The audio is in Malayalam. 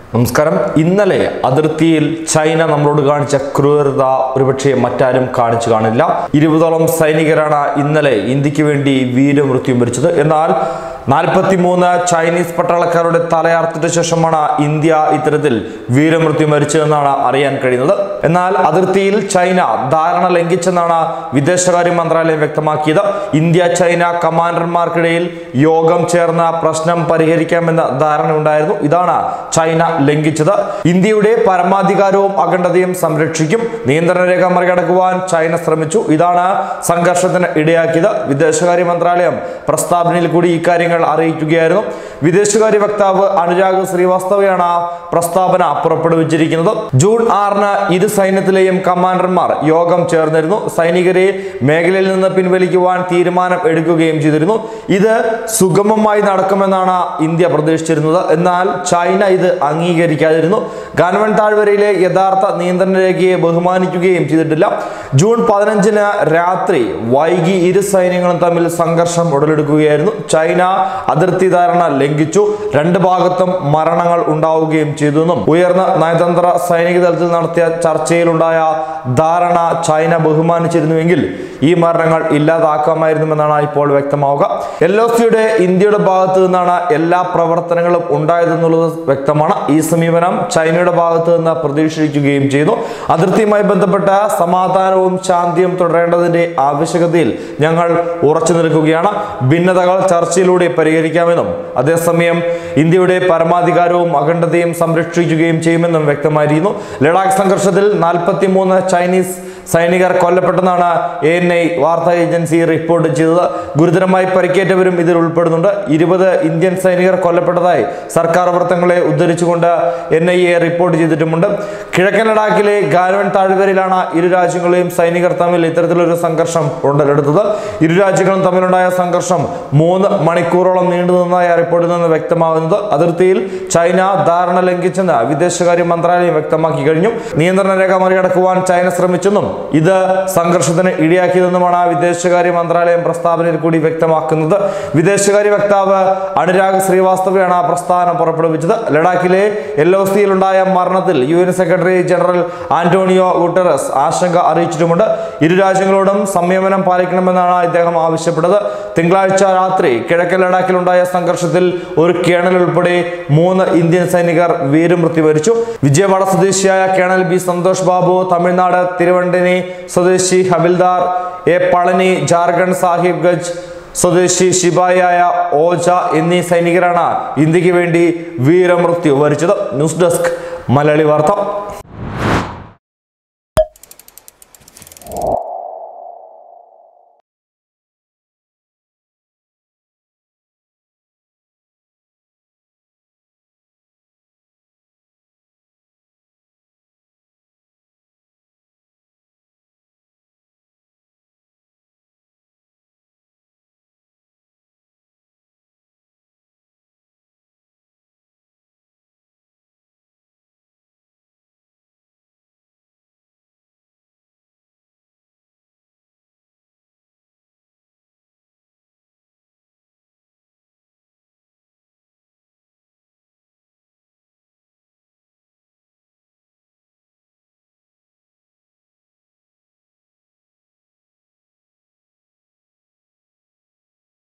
നമസ്കാരം ഇന്നലെ അതിർത്തിയിൽ ചൈന നമ്മളോട് കാണിച്ച ക്രൂരത ഒരുപക്ഷെ മറ്റാരും കാണിച്ചു കാണില്ല ഇരുപതോളം സൈനികരാണ് ഇന്നലെ ഇന്ത്യക്ക് വേണ്ടി വീരമൃത്യു വരിച്ചത് എന്നാൽ നാൽപ്പത്തിമൂന്ന് ചൈനീസ് പട്ടാളക്കാരുടെ തലയാർത്തിട്ട ശേഷമാണ് ഇന്ത്യ ഇത്തരത്തിൽ വീരമൃത്യു മരിച്ചതെന്നാണ് അറിയാൻ കഴിയുന്നത് എന്നാൽ അതിർത്തിയിൽ ചൈന ധാരണ ലംഘിച്ചെന്നാണ് വിദേശകാര്യ മന്ത്രാലയം വ്യക്തമാക്കിയത് ഇന്ത്യ ചൈന കമാൻഡർമാർക്കിടയിൽ യോഗം ചേർന്ന പ്രശ്നം പരിഹരിക്കാമെന്ന ധാരണ ഉണ്ടായിരുന്നു ഇതാണ് ചൈന ലംഘിച്ചത് ഇന്ത്യയുടെ പരമാധികാരവും അഖണ്ഡതയും സംരക്ഷിക്കും നിയന്ത്രണ രേഖ മറികടക്കുവാൻ ചൈന ശ്രമിച്ചു ഇതാണ് സംഘർഷത്തിന് ഇടയാക്കിയത് വിദേശകാര്യ മന്ത്രാലയം പ്രസ്താവനയിൽ കൂടി ഇക്കാര്യങ്ങൾ അറിയിക്കുകയായിരുന്നു വിദേശകാര്യ വക്താവ് അനുരാഗ് ശ്രീവാസ്തവയാണ് പ്രസ്താവന പുറപ്പെടുവിച്ചിരിക്കുന്നത് ജൂൺ ആറിന് ഇരു സൈന്യത്തിലെയും കമാൻഡർമാർ യോഗം ചേർന്നിരുന്നു സൈനികരെ മേഖലയിൽ നിന്ന് പിൻവലിക്കുവാൻ തീരുമാനം എടുക്കുകയും ചെയ്തിരുന്നു ഇത് സുഗമമായി നടക്കുമെന്നാണ് ഇന്ത്യ പ്രതീക്ഷിച്ചിരുന്നത് എന്നാൽ ചൈന ഇത് അംഗീകരിക്കാതിരുന്നു ഗാൻവൻ താഴ്വരയിലെ യഥാർത്ഥ നിയന്ത്രണ രേഖയെ ബഹുമാനിക്കുകയും ചെയ്തിട്ടില്ല ജൂൺ പതിനഞ്ചിന് രാത്രി വൈകി ഇരു സൈന്യങ്ങളും തമ്മിൽ സംഘർഷം ഉടലെടുക്കുകയായിരുന്നു ചൈന അതിർത്തി ധാരണ ലംഘിച്ചു രണ്ട് ഭാഗത്തും മരണങ്ങൾ ഉണ്ടാവുകയും ചെയ്തു എന്നും ഉയർന്ന നയതന്ത്ര സൈനിക തലത്തിൽ നടത്തിയ ചർച്ചയിലുണ്ടായ ധാരണ ചൈന ബഹുമാനിച്ചിരുന്നുവെങ്കിൽ ഈ മരണങ്ങൾ ഇല്ലാതാക്കാമായിരുന്നുവെന്നാണ് ഇപ്പോൾ വ്യക്തമാവുക എൽ ഒ സിയുടെ ഇന്ത്യയുടെ ഭാഗത്തു നിന്നാണ് എല്ലാ പ്രവർത്തനങ്ങളും ഉണ്ടായതെന്നുള്ളത് വ്യക്തമാണ് ഈ സമീപനം ചൈനയുടെ ഭാഗത്തു നിന്ന് പ്രതീക്ഷിക്കുകയും ചെയ്തു അതിർത്തിയുമായി ബന്ധപ്പെട്ട സമാധാനവും ശാന്തിയും തുടരേണ്ടതിന്റെ ആവശ്യകതയിൽ ഞങ്ങൾ ഉറച്ചു നിൽക്കുകയാണ് ഭിന്നതകൾ ചർച്ചയിലൂടെ പരിഹരിക്കാമെന്നും അതേസമയം ഇന്ത്യയുടെ പരമാധികാരവും അഖണ്ഡതയും സംരക്ഷിക്കുകയും ചെയ്യുമെന്നും വ്യക്തമായിരുന്നു ലഡാക്ക് സംഘർഷത്തിൽ നാൽപ്പത്തിമൂന്ന് ചൈനീസ് സൈനികർ കൊല്ലപ്പെട്ടെന്നാണ് എ എൻ ഐ വാർത്താ ഏജൻസി റിപ്പോർട്ട് ചെയ്തത് ഗുരുതരമായി പരിക്കേറ്റവരും ഇതിൽ ഉൾപ്പെടുന്നുണ്ട് ഇരുപത് ഇന്ത്യൻ സൈനികർ കൊല്ലപ്പെട്ടതായി സർക്കാർ വൃത്തങ്ങളെ ഉദ്ധരിച്ചുകൊണ്ട് എൻ ഐ എ റിപ്പോർട്ട് ചെയ്തിട്ടുമുണ്ട് കിഴക്കൻ ലഡാക്കിലെ ഗാൽവൻ താഴ്വരയിലാണ് ഇരു രാജ്യങ്ങളെയും സൈനികർ തമ്മിൽ ഇത്തരത്തിലൊരു സംഘർഷം ഉടലെടുത്തത് ഇരു രാജ്യങ്ങളും തമ്മിലുണ്ടായ സംഘർഷം മൂന്ന് മണിക്കൂറോളം നീണ്ടു നിന്നതായ റിപ്പോർട്ടിൽ നിന്ന് വ്യക്തമാകുന്നത് അതിർത്തിയിൽ ചൈന ധാരണ ലംഘിച്ചെന്ന് വിദേശകാര്യ മന്ത്രാലയം വ്യക്തമാക്കി കഴിഞ്ഞു നിയന്ത്രണ രേഖ മറികടക്കുവാൻ ചൈന ശ്രമിച്ചെന്നും ഇത് സംഘർഷത്തിന് ഇടയാക്കിയതെന്നുമാണ് വിദേശകാര്യ മന്ത്രാലയം പ്രസ്താവനയിൽ കൂടി വ്യക്തമാക്കുന്നത് വിദേശകാര്യ വക്താവ് അനുരാഗ് ശ്രീവാസ്തവയാണ് ആ പ്രസ്താവന പുറപ്പെടുവിച്ചത് ലഡാക്കിലെ എൽ ഒ സിയിലുണ്ടായ മരണത്തിൽ U N secretary general Antonio Guterres ആശങ്ക അറിയിച്ചിട്ടുമുണ്ട് ഇരു രാജ്യങ്ങളോടും സംയമനം പാലിക്കണമെന്നാണ് ഇദ്ദേഹം ആവശ്യപ്പെട്ടത് തിങ്കളാഴ്ച രാത്രി കിഴക്കൻ ലഡാക്കിലുണ്ടായ സംഘർഷത്തിൽ ഒരു കേണൽ ഉൾപ്പെടെ മൂന്ന് ഇന്ത്യൻ സൈനികർ വീരമൃത്യു വരിച്ചു വിജയവാഡ സ്വദേശിയായ കേണൽ ബി സന്തോഷ് ബാബു തമിഴ്നാട് തിരുവണ്ടനി സ്വദേശി ഹബിൽദാർ എ പളനി ജാർഖണ്ഡ് സാഹിബ് ഗഞ്ച് സ്വദേശി ശിപായിയായ ഓജ എന്നീ സൈനികരാണ് ഇന്ത്യക്ക് വേണ്ടി വീരമൃത്യു വരിച്ചത് ന്യൂസ് ഡെസ്ക് മലയാളി വാർത്ത